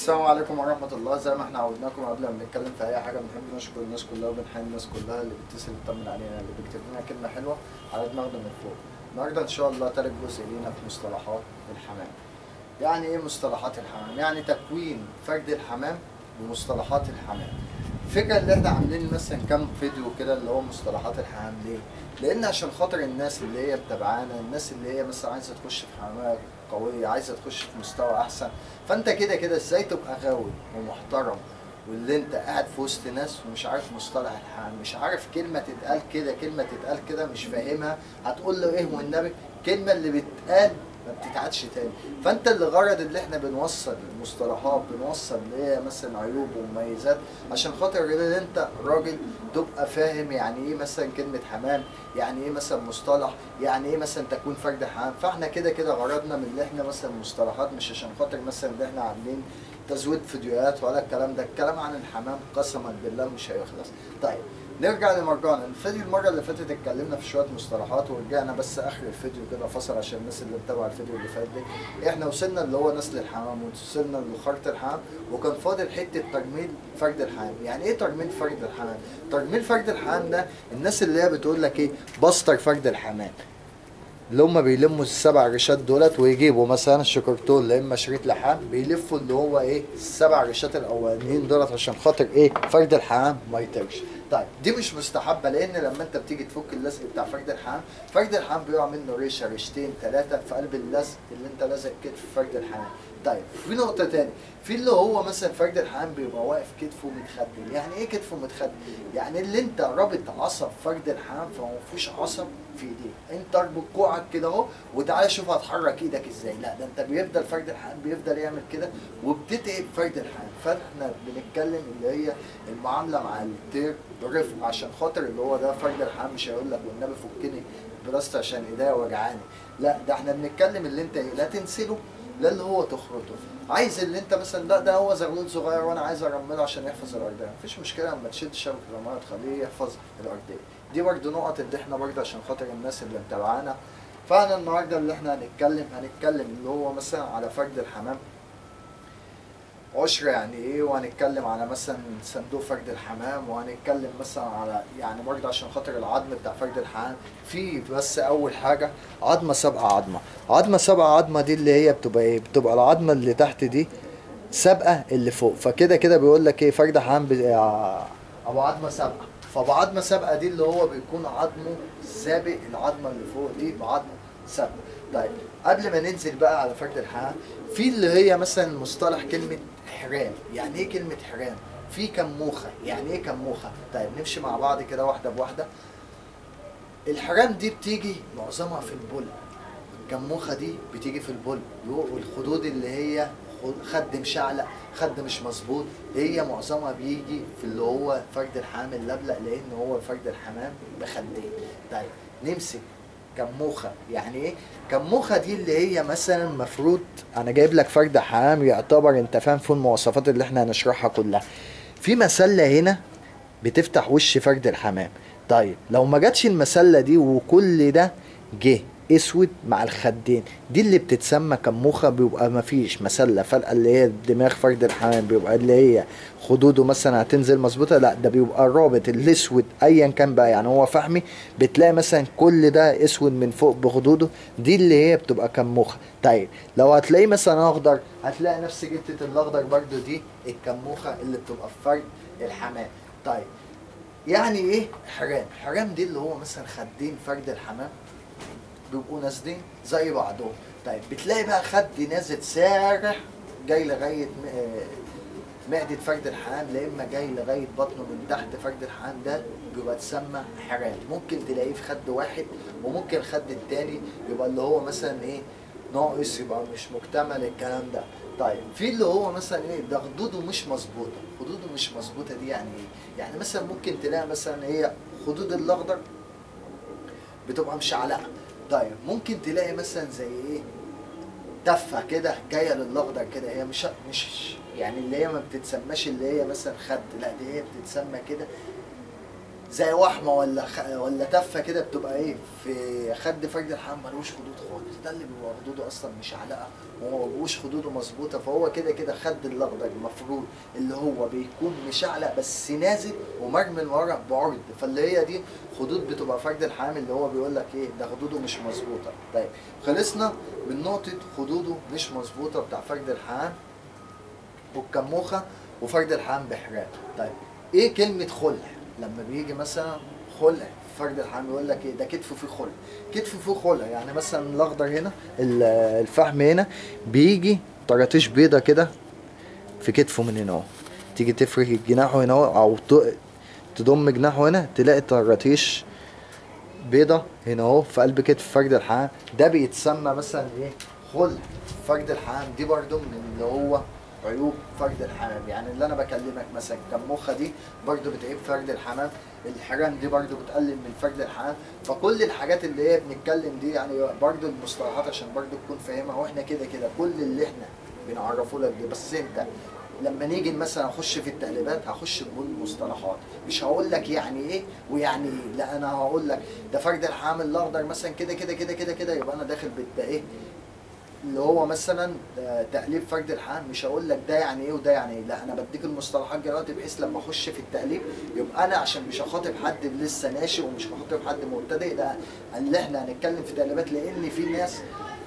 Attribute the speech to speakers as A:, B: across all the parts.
A: السلام عليكم ورحمة الله زي ما احنا عودناكم قبل ما نتكلم في أي حاجة بنحب نشكر الناس كلها وبنحيي الناس كلها اللي بتتصل تطمن علينا اللي بيكتب لنا كلمة حلوة على دماغنا من فوق. النهاردة إن شاء الله تالت جزء لينا في مصطلحات الحمام. يعني إيه مصطلحات الحمام؟ يعني تكوين فرد الحمام ومصطلحات الحمام. الفكرة اللي احنا عاملين مثلا كام فيديو كده اللي هو مصطلحات الحمام ليه؟ لأن عشان خاطر الناس اللي هي متابعانا، الناس اللي هي مثلا عايزة تخش في حمامات قوية، عايزة تخش في مستوى أحسن، فأنت كده كده إزاي تبقى غاوي ومحترم واللي أنت قاعد في وسط ناس ومش عارف مصطلح الحمام، مش عارف كلمة تتقال كده، كلمة تتقال كده مش فاهمها، هتقول له إيه والنبي؟ الكلمة اللي بتتقال ما بتتعادش تاني فانت اللي غرض اللي احنا بنوصل المصطلحات بنوصل اللي هي مثلا عيوب ومميزات عشان خاطر ان انت راجل تبقى فاهم يعني ايه مثلا كلمه حمام يعني ايه مثلا مصطلح يعني ايه مثلا تكون فرد حمام فاحنا كده كده غرضنا من اللي احنا مثلا مصطلحات مش عشان خاطر مثلا اللي احنا عاملين تزويد فيديوهات ولا الكلام ده الكلام عن الحمام قسما بالله مش هيخلص طيب نرجع لمرجعنا الفيديو المره اللي فاتت اتكلمنا في شويه مصطلحات ورجعنا بس اخر الفيديو كده فصل عشان الناس اللي متابعه الفيديو اللي فات دي احنا وصلنا اللي هو نسل الحمام وصلنا لخرط الحمام وكان فاضل حته تجميل فرد الحمام يعني ايه تجميل فرد الحمام تجميل فرد الحمام ده الناس اللي هي بتقول لك ايه بستر فرد الحمام اللي هم بيلموا السبع ريشات دولت ويجيبوا مثلا الشكرتون لا اما شريط لحام بيلفوا اللي هو ايه السبع ريشات الاولانيين دولت عشان خاطر ايه فرد الحمام ما يطيرش طيب دي مش مستحبه لان لما انت بتيجي تفك اللزق بتاع فرد الحمام فرد الحمام بيقع منه ريشه ريشتين ثلاثه في قلب اللزق اللي انت لازق كتف فرد الحمام طيب في نقطه تاني في اللي هو مثلا فرد الحمام بيبقى واقف كتفه متخدم يعني ايه كتفه متخدم يعني اللي انت رابط عصب فرد الحمام فما فيهوش عصب في ايديك انت اربط كوعك كده اهو وتعالى شوف هتحرك ايدك ازاي لا ده انت بيفضل فرد الحمام بيفضل يعمل كده وبتتعب فرد الحمام فاحنا بنتكلم اللي هي المعامله مع الطير برفق عشان خاطر اللي هو ده فرد الحمام مش هيقول لك والنبي فكني بلاستر عشان ايديا وجعاني لا ده احنا بنتكلم اللي انت لا تنسله لا اللي هو تخرطه عايز اللي انت مثلا لا ده هو زغلول صغير وانا عايز ارمله عشان يحفظ الارضيه مفيش مشكله لما تشد شبكه الرمايه تخليه يحفظ الارضيه دي برضه نقط اللي احنا برضه عشان خاطر الناس اللي متابعانا فاحنا النهارده اللي احنا هنتكلم هنتكلم اللي هو مثلا على فرد الحمام عشرة يعني ايه وهنتكلم على مثلا صندوق فرد الحمام وهنتكلم مثلا على يعني برضه عشان خاطر العظم بتاع فرد الحمام في بس اول حاجه عظمه سابقه عظمه عظمه سابقه عظمه دي اللي هي بتبقى ايه بتبقى العظمه اللي تحت دي سابقه اللي فوق فكده كده بيقول لك ايه فرد حمام ابو عظمه سابقه فابو عظمه سابقه دي اللي هو بيكون عظمه سابق العظمه اللي فوق دي بعظمه سابقه طيب قبل ما ننزل بقى على فرد الحمام في اللي هي مثلا مصطلح كلمه حرام يعني ايه كلمه حرام في كموخه يعني ايه كموخه طيب نمشي مع بعض كده واحده بواحده الحرام دي بتيجي معظمها في البل الكموخه دي بتيجي في البل والخدود اللي هي خد مشعلق خد مش مظبوط هي معظمها بيجي في اللي هو فرد الحمام اللبلق لان هو فرد الحمام بخدين طيب نمسك كموخه يعني ايه كموخه دي اللي هي مثلا مفروض انا جايب لك فرد حمام يعتبر انت فاهم في المواصفات اللي احنا هنشرحها كلها في مسله هنا بتفتح وش فرد الحمام طيب لو ما جاتش المسله دي وكل ده جه اسود مع الخدين دي اللي بتتسمى كموخه بيبقى ما فيش مسله فلقه اللي هي دماغ فرد الحمام بيبقى اللي هي خدوده مثلا هتنزل مظبوطه لا ده بيبقى الرابط الاسود ايا كان بقى يعني هو فحمي بتلاقي مثلا كل ده اسود من فوق بخدوده دي اللي هي بتبقى كموخه طيب لو هتلاقيه مثلا اخضر هتلاقي نفس جتة الاخضر برضو دي الكموخه اللي بتبقى في فرد الحمام طيب يعني ايه حرام حرام دي اللي هو مثلا خدين فرد الحمام بيبقوا نازلين زي بعضهم طيب بتلاقي بقى خد نازل سارح جاي لغايه معدة فرد الحمام لا اما جاي لغايه بطنه من تحت فرد الحمام ده بيبقى اتسمى حرام ممكن تلاقيه في خد واحد وممكن الخد التاني يبقى اللي هو مثلا ايه ناقص يبقى مش مكتمل الكلام ده طيب في اللي هو مثلا ايه ده خدوده مش مظبوطه خدوده مش مظبوطه دي يعني ايه يعني مثلا ممكن تلاقي مثلا هي خدود الاخضر بتبقى مشعلقه طيب ممكن تلاقي مثلا زي ايه تفه كده جايه للاخضر كده هي مش مش يعني اللي هي ما بتتسماش اللي هي مثلا خد لا دي هي بتتسمى كده زي وحمه ولا خ... ولا تفه كده بتبقى ايه في خد فرد الحمام ملوش خدود خالص ده اللي بيبقى خدوده اصلا مش علقه وما بيبقوش خدوده مظبوطه فهو كده كده خد الاخضر المفروض اللي هو بيكون مشعلق بس نازل ومرمي ورا بعرض فاللي هي دي خدود بتبقى فرد الحمام اللي هو بيقول لك ايه ده خدوده مش مظبوطه طيب خلصنا من نقطه خدوده مش مظبوطه بتاع فرد الحمام والكموخه وفرد الحمام بحرام طيب ايه كلمه خلع لما بيجي مثلا خلع فرد الحمام يقول لك ايه ده كتفه فيه خلع كتفه فيه خلع يعني مثلا الاخضر هنا ال- الفحم هنا بيجي طرطيش بيضه كده في كتفه من هنا اهو تيجي تفرك جناحه هنا اهو او ت- تضم جناحه هنا تلاقي طرطيش بيضة هنا اهو في قلب كتف فرد الحمام ده بيتسمى مثلا ايه خلع فرد الحمام دي برضو من اللي هو عيوب فرد الحمام يعني اللي انا بكلمك مثلا كمخة دي برضو بتعيب فرد الحمام الحرام دي برضو بتقلل من فرد الحمام فكل الحاجات اللي هي بنتكلم دي يعني برضو المصطلحات عشان برضو تكون فاهمها واحنا كده كده كل اللي احنا بنعرفه لك دي بس انت لما نيجي مثلا اخش في التقليبات هخش بقول مصطلحات مش هقول لك يعني ايه ويعني ايه لا انا هقول لك ده فرد الحامل الاخضر مثلا كده كده كده كده كده يبقى انا داخل بالتا ايه اللي هو مثلا آه، تقليب فرد الحام مش هقول لك ده يعني ايه وده يعني ايه لا انا بديك المصطلحات دلوقتي بحيث لما اخش في التقليب يبقى انا عشان مش هخاطب حد لسه ناشئ ومش هخاطب حد مبتدئ ده اللي احنا هنتكلم في تقليبات لان في ناس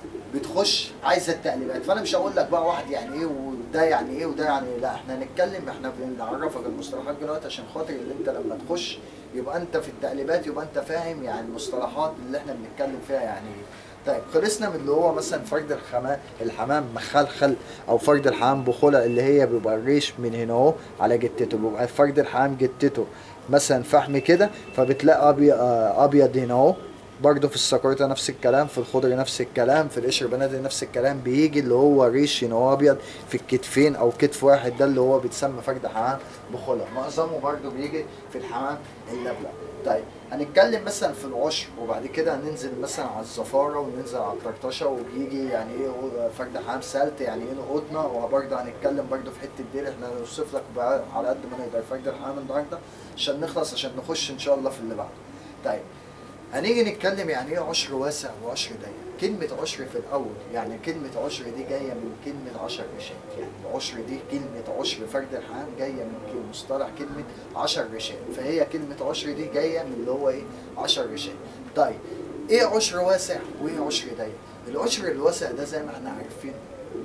A: بتخش عايزه التقليبات فانا مش هقول لك بقى واحد يعني ايه وده يعني ايه وده يعني إيه. لا احنا هنتكلم احنا بنعرفك المصطلحات دلوقتي عشان خاطر اللي انت لما تخش يبقى انت في التقليبات يبقى انت فاهم يعني المصطلحات اللي احنا بنتكلم فيها يعني ايه طيب خلصنا من اللي هو مثلا فرد الحمام الحمام مخلخل او فرد الحمام بخلع اللي هي بيبقى الريش من هنا اهو على جتته بيبقى فرد الحمام جتته مثلا فحم كده فبتلاقي ابيض ابيض هنا اهو برضه في السكرتة نفس الكلام في الخضر نفس الكلام في القشر بنادق نفس الكلام بيجي اللي هو ريش ان هو ابيض في الكتفين او كتف واحد ده اللي هو بيتسمى فرد حمام بخلع معظمه برضه بيجي في الحمام اللبلب طيب هنتكلم مثلا في العشر وبعد كده هننزل مثلا على الزفاره وننزل على الطرطشه وبيجي يعني ايه فرد حمام سالت يعني ايه قطنه وبرضه هنتكلم برضه في حته الديل احنا هنوصف لك بقى على قد ما نقدر فرد الحمام النهارده عشان نخلص عشان نخش ان شاء الله في اللي بعده طيب هنيجي نتكلم يعني ايه عشر واسع وعشر ضيق كلمة عشر في الأول يعني كلمة عشر دي جاية من كلمة عشر رشات يعني عشر دي كلمة عشر فرد الحمام جاية من كلمة مصطلح كلمة عشر رشات فهي كلمة عشر دي جاية من اللي هو ايه عشر رشات طيب ايه عشر واسع وايه عشر ضيق العشر الواسع ده زي ما احنا عارفين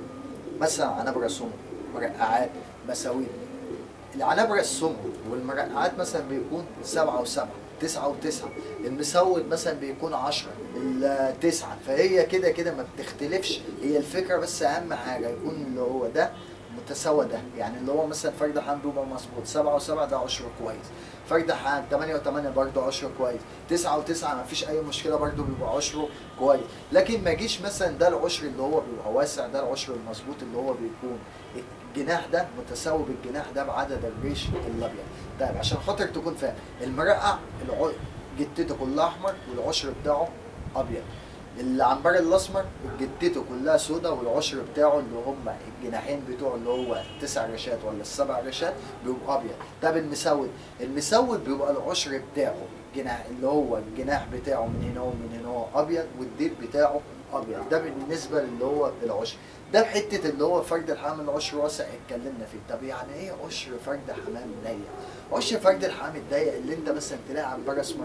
A: مثلا عنبر سمر مرقعات مساويد العنبر السمر والمرقعات مثلا بيكون سبعة وسبعة تسعة وتسعة المسود مثلا بيكون عشرة التسعة فهي كده كده ما بتختلفش هي الفكرة بس أهم حاجة يكون اللي هو ده متساوى ده يعني اللي هو مثلا فرد حام بيبقى مظبوط سبعة وسبعة ده عشر كويس فرد حام تمانية وتمانية برضه عشر كويس تسعة وتسعة ما فيش أي مشكلة برضه بيبقى عشره كويس لكن ما يجيش مثلا ده العشر اللي هو بيبقى واسع ده العشر المظبوط اللي هو بيكون الجناح ده متساوي بالجناح ده بعدد الريش الابيض طيب عشان خاطر تكون فاهم المرقع الع- جتته كلها احمر والعشر بتاعه ابيض العنبر الاسمر جتته كلها سودا والعشر بتاعه اللي هم الجناحين بتوعه اللي هو التسع رشات ولا السبع رشات بيبقى ابيض طب المسود المسود بيبقى العشر بتاعه جناح اللي هو الجناح بتاعه من هنا ومن هنا هو ابيض والديل بتاعه ابيض ده بالنسبه اللي هو العشر ده بحته اللي هو فرد الحمام العشر واسع اتكلمنا فيه طب يعني ايه عشر فرد حمام ضيق عشر فرد الحمام الضيق اللي انت مثلا تلاقي عنبر اسمر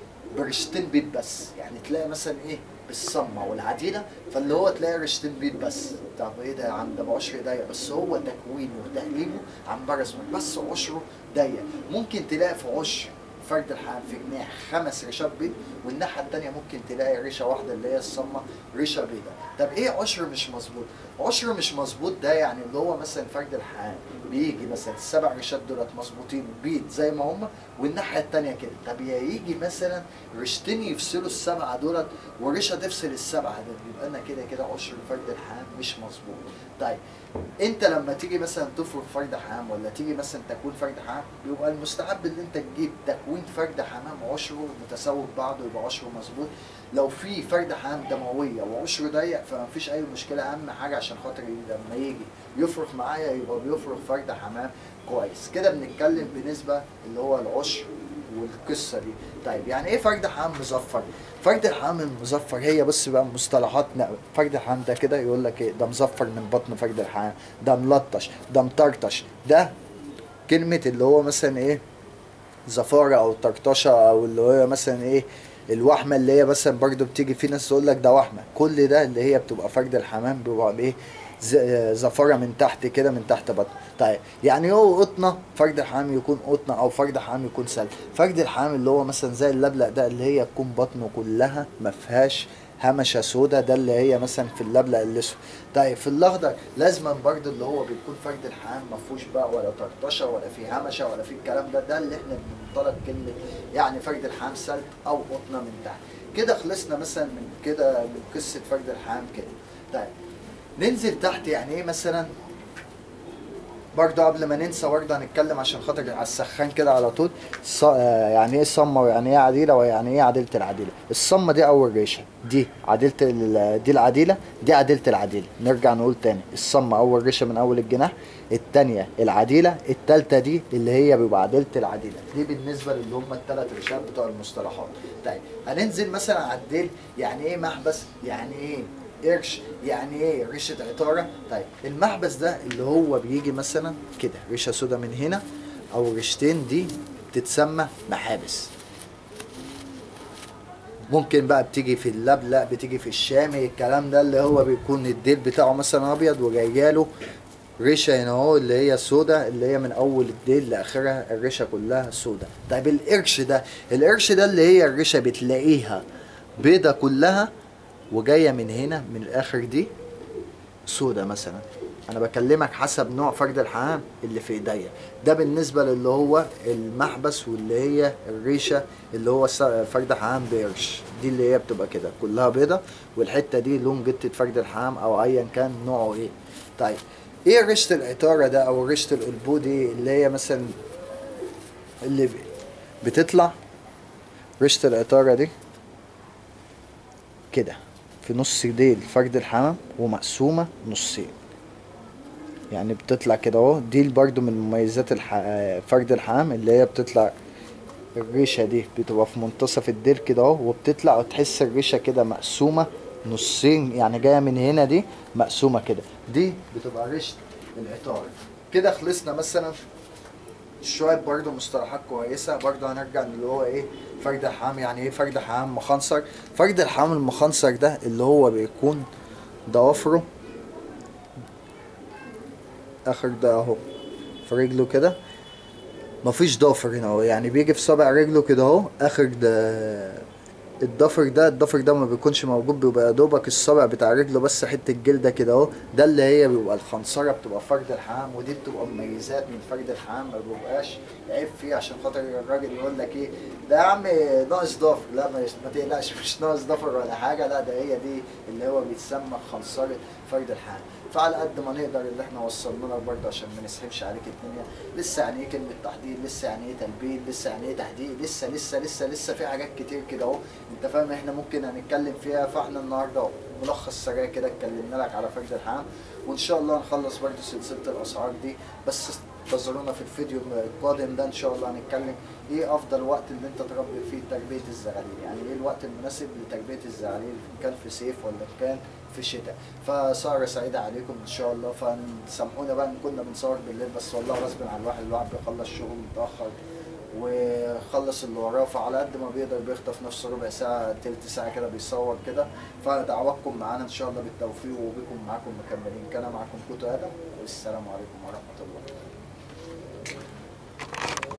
A: برشتين بيض بس يعني تلاقي مثلا ايه بالصمة والعديدة فاللي هو تلاقي رشتين بيض بس طب ايه ده يا عم ده بعشر ضيق بس هو تكوينه وتقليبه عنبر اسمر بس عشره ضيق ممكن تلاقي في عشر فرد الحمام في جناح خمس ريشات بيض والناحيه التانيه ممكن تلاقي ريشه واحده اللي هي الصمه ريشه بيضاء طب ايه عشر مش مظبوط عشر مش مظبوط ده يعني اللي هو مثلا فرد الحمام بيجي مثلا السبع ريشات دولت مظبوطين بيض زي ما هم والناحيه التانيه كده طب يا يجي مثلا ريشتين يفصلوا السبعه دولت وريشه تفصل السبعه دول يبقى انا كده كده عشر فرد الحمام مش مظبوط طيب انت لما تيجي مثلا تفرض فرد حمام ولا تيجي مثلا تكوين فرد حمام بيبقى المستحب ان انت تجيب تكوين فرد حمام عشره متساوي ببعضه يبقى عشره مظبوط لو في فرد حمام دمويه وعشره ضيق فما فيش اي مشكله اهم حاجه عشان خاطر لما يجي يفرخ معايا يبقى بيفرخ فرد حمام كويس كده بنتكلم بالنسبه اللي هو العشر والقصه دي طيب يعني ايه فرد حمام مظفر فرد الحمام المظفر هي بص بقى مصطلحات ن- فرد الحمام ده كده يقول لك ايه ده مظفر من بطن فرد الحمام ده ملطش ده مطرطش ده كلمه اللي هو مثلا ايه زفاره او طرطشه او اللي هو مثلا ايه الوحمه اللي هي مثلا برضو بتيجي في ناس تقول لك ده وحمه كل ده اللي هي بتبقى فرد الحمام بيبقى ايه ز- زفاره من تحت كده من تحت بطن طيب يعني هو قطنه فرد الحمام يكون قطنه او فرد الحمام يكون سلب فرد الحمام اللي هو مثلا زي اللبلق ده اللي هي تكون بطنه كلها ما فيهاش همشه سودا ده اللي هي مثلا في اللبلق الاسود طيب في الاخضر لازما برضه اللي هو بيكون فرد الحمام ما فيهوش بقى ولا طرطشه ولا فيه همشه ولا فيه الكلام ده ده اللي احنا بنطلق كلمه يعني فرد الحمام سلب او قطنه من تحت كده خلصنا مثلا من كده من قصه فرد الحمام كده طيب ننزل تحت يعني ايه مثلا برضه قبل ما ننسى برضه هنتكلم عشان خاطر على السخان كده على طول ص... آه، يعني ايه صمه ويعني ايه عديله ويعني ايه عديله العديله الصمه دي اول ريشه دي عديله ال... دي العديله دي عديله العديله نرجع نقول تاني الصمه اول ريشه من اول الجناح التانية العديلة التالتة دي اللي هي بيبقى عديلة العديلة دي بالنسبة للي هم التلات ريشات بتوع المصطلحات طيب هننزل مثلا على الديل يعني ايه محبس يعني ايه قرش يعني ايه ريشه عطاره طيب المحبس ده اللي هو بيجي مثلا كده ريشه سودا من هنا او ريشتين دي بتتسمى محابس ممكن بقى بتيجي في اللبلق بتيجي في الشامي الكلام ده اللي هو بيكون الديل بتاعه مثلا ابيض وجايجاله ريشه هنا اهو اللي هي سودا اللي هي من اول الديل لاخرها الريشه كلها سودا طيب القرش ده القرش ده اللي هي الريشه بتلاقيها بيضة كلها وجايه من هنا من الاخر دي سودا مثلا انا بكلمك حسب نوع فرد الحمام اللي في ايديا ده بالنسبه للي هو المحبس واللي هي الريشه اللي هو س- فرد حمام بقرش دي اللي هي بتبقى كده كلها بيضه والحته دي لون جتة فرد الحمام او ايا كان نوعه ايه طيب ايه ريشه العطاره ده او ريشه القلبو دي اللي هي مثلا اللي ب- بتطلع ريشه العطاره دي كده في نص ديل فرد الحمام ومقسومة نصين يعني بتطلع كده اهو دي برضو من مميزات الح... فرد الحمام اللي هي بتطلع الريشة دي بتبقى في منتصف الديل كده اهو وبتطلع وتحس الريشة كده مقسومة نصين يعني جاية من هنا دي مقسومة كده دي بتبقى ريشة العطار كده خلصنا مثلا شوية برضه مصطلحات كويسة برضه هنرجع اللي هو ايه فرد الحمام يعني ايه فرد حمام مخنصر فرد الحمام المخنصر ده اللي هو بيكون ضوافره اخر ده اهو في رجله كده مفيش ضافر هنا اهو يعني بيجي في صابع رجله كده اهو اخر ده الضفر ده الضفر ده ما بيكونش موجود بيبقى يا دوبك الصابع بتاع رجله بس حته جلده كده اهو ده اللي هي بيبقى الخنصره بتبقى فرد الحمام ودي بتبقى مميزات من فرد الحمام ما بيبقاش عيب فيه عشان خاطر الراجل يقول لك ايه ده يا عم ناقص ضفر لا ما ما تقلقش مش ناقص ضفر ولا حاجه لا ده هي دي اللي هو بيتسمى خنصره فرد الحمام فعلى قد ما نقدر اللي احنا وصلنا لك برضه عشان ما نسحبش عليك الدنيا لسه يعني ايه كلمه تحضير لسه يعني ايه تلبيد لسه يعني ايه تحديد لسه لسه لسه لسه في حاجات كتير كده اهو انت فاهم احنا ممكن هنتكلم فيها فاحنا النهارده اهو ملخص سريع كده اتكلمنا لك على فرد الحمام وان شاء الله هنخلص برضه سلسله الاسعار دي بس انتظرونا في الفيديو القادم ده ان شاء الله هنتكلم ايه افضل وقت اللي انت تربي فيه تربيه الزغاليل يعني ايه الوقت المناسب لتربيه الزغاليل ان كان في صيف ولا إن كان في شتاء فسهرة سعيدة عليكم ان شاء الله فسامحونا بقى ان كنا بنصور بالليل بس والله غصب عن الواحد الواحد بيخلص شغل متأخر وخلص اللي وراه فعلى قد ما بيقدر بيخطف نفسه ربع ساعة تلت ساعة كده بيصور كده فدعواتكم معانا ان شاء الله بالتوفيق وبكم معاكم مكملين كان معكم كوتو ادم والسلام عليكم ورحمة الله